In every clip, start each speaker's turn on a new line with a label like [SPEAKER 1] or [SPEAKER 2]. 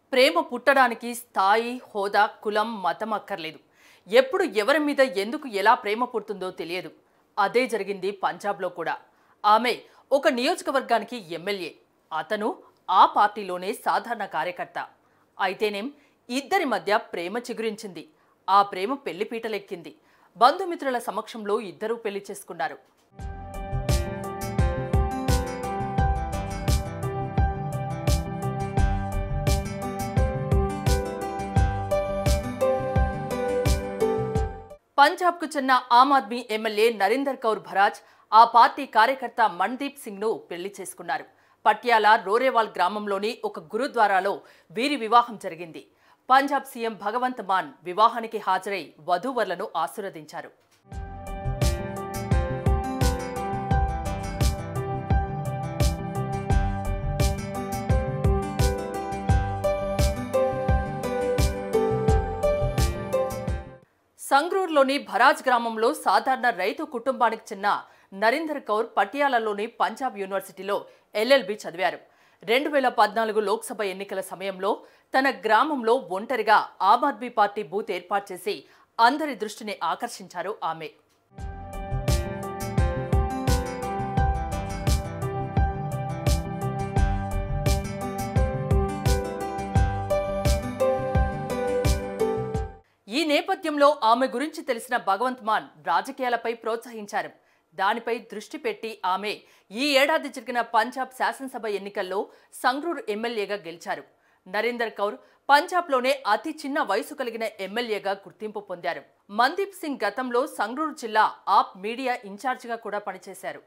[SPEAKER 1] ప్రేమ పుట్టడానికి స్థాయి హోదా కులం మతం అక్కర్లేదు ఎప్పుడు ఎవరి మీద ఎందుకు ఎలా ప్రేమ పుడుతుందో తెలియదు అదే జరిగింది పంజాబ్లో కూడా ఆమె ఒక నియోజకవర్గానికి ఎమ్మెల్యే అతను ఆ పార్టీలోనే సాధారణ కార్యకర్త అయితేనేం ఇద్దరి మధ్య ప్రేమ చిగురించింది ఆ ప్రేమ పెళ్లిపీటలెక్కింది బంధుమిత్రుల సమక్షంలో ఇద్దరూ పెళ్లి చేసుకున్నారు పంజాబ్కు చెందిన ఆమ్ ఆద్మీ ఎమ్మెల్యే నరేందర్ కౌర్ భరాజ్ ఆ పార్టీ కార్యకర్త మణ్దీప్ సింగ్ను పెళ్లి చేసుకున్నారు పట్యాల రోరేవాల్ గ్రామంలోని ఒక గురుద్వారాలో వీరి వివాహం జరిగింది పంజాబ్ సీఎం భగవంత్ మాన్ వివాహానికి హాజరై వధూవరులను ఆశీర్వదించారు సంగ్రూర్లోని భరాజ్ గ్రామంలో సాధారణ రైతు కుటుంబానికి చెందిన నరేందర్ కౌర్ పటియాలాలోని పంజాబ్ యూనివర్సిటీలో ఎల్ఎల్బి చదివారు రెండు వేల పద్నాలుగు లోక్సభ ఎన్నికల సమయంలో తన గ్రామంలో ఒంటరిగా ఆమ్ ఆద్మీ పార్టీ బూత్ ఏర్పాటు చేసి అందరి దృష్టిని ఆకర్షించారు ఆమె ఈ నేపథ్యంలో ఆమె గురించి తెలిసిన భగవంత్ మాన్ రాజకీయాలపై ప్రోత్సహించారు దానిపై దృష్టి పెట్టి ఆమె ఈ ఏడాది జరిగిన పంజాబ్ శాసనసభ ఎన్నికల్లో సంగ్రూర్ ఎమ్మెల్యేగా గెలిచారు నరేందర్ కౌర్ పంజాబ్లోనే అతి చిన్న వయసు కలిగిన ఎమ్మెల్యేగా గుర్తింపు పొందారు మందీప్ సింగ్ గతంలో సంగ్రూర్ జిల్లా ఆప్ మీడియా ఇన్ఛార్జిగా కూడా పనిచేశారు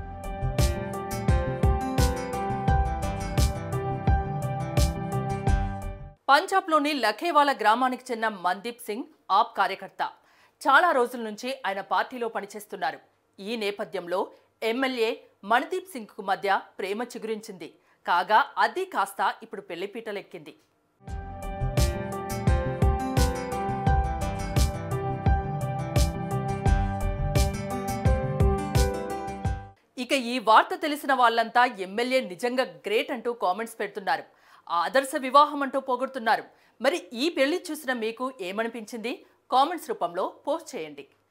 [SPEAKER 1] పంజాబ్లోని లఖేవాలా గ్రామానికి చెందిన మందీప్ సింగ్ ఆప్ కార్యకర్త చాలా రోజుల నుంచి ఆయన పార్టీలో పనిచేస్తున్నారు ఈ నేపథ్యంలో ఎమ్మెల్యే మణదీప్ సింగ్కు మధ్య ప్రేమ చిగురించింది కాగా అది కాస్త ఇప్పుడు పెళ్లిపీటలెక్కింది ఇక ఈ వార్త తెలిసిన వాళ్ళంతా ఎమ్మెల్యే నిజంగా గ్రేట్ అంటూ కామెంట్స్ పెడుతున్నారు ఆదర్శ వివాహం అంటూ పొగుడుతున్నారు మరి ఈ పెళ్లి చూసిన మీకు ఏమనిపించింది కామెంట్స్ రూపంలో పోస్ట్ చేయండి